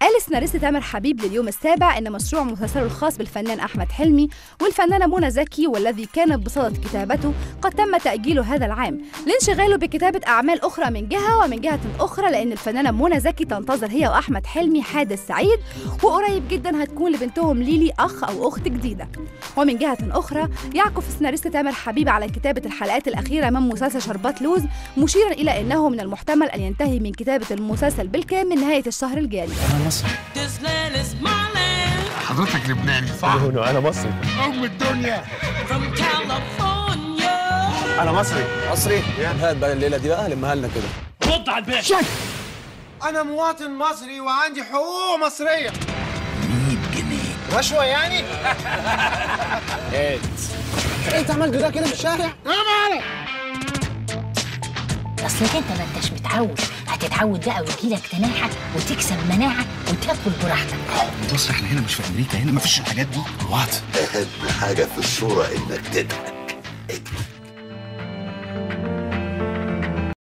قال السيناريست تامر حبيب لليوم السابع إن مشروع مسلسله الخاص بالفنان أحمد حلمي والفنانة منى زكي والذي كانت بصدد كتابته قد تم تأجيله هذا العام لانشغاله بكتابة أعمال أخرى من جهة ومن جهة أخرى لأن الفنانة منى زكي تنتظر هي وأحمد حلمي حادث سعيد وقريب جدا هتكون لبنتهم ليلي أخ أو أخت جديدة ومن جهة أخرى يعكف السيناريست تامر حبيب على كتابة الحلقات الأخيرة من مسلسل شربات لوز مشيرا إلى أنه من المحتمل أن ينتهي من كتابة المسلسل بالكامل نهاية الشهر الجاري انا مصري This land is my land حضرتك لبناني صح؟ انا مصري أم الدنيا from California. انا مصري مصري هات بقى الليله دي بقى لمها لنا كده رد على الباشا أنا مواطن مصري وعندي حقوق مصرية 100 جنيه رشوة يعني؟ انت عملت ده كده في الشارع اصلك انت ما انتش متعود هتتعود بقى ويجيلك تناحة وتكسب مناعة وتاكل براحتك بص احنا هنا مش في امريكا هنا مفيش الحاجات دي وات أهم حاجة في الصورة إنك تضحك اضحك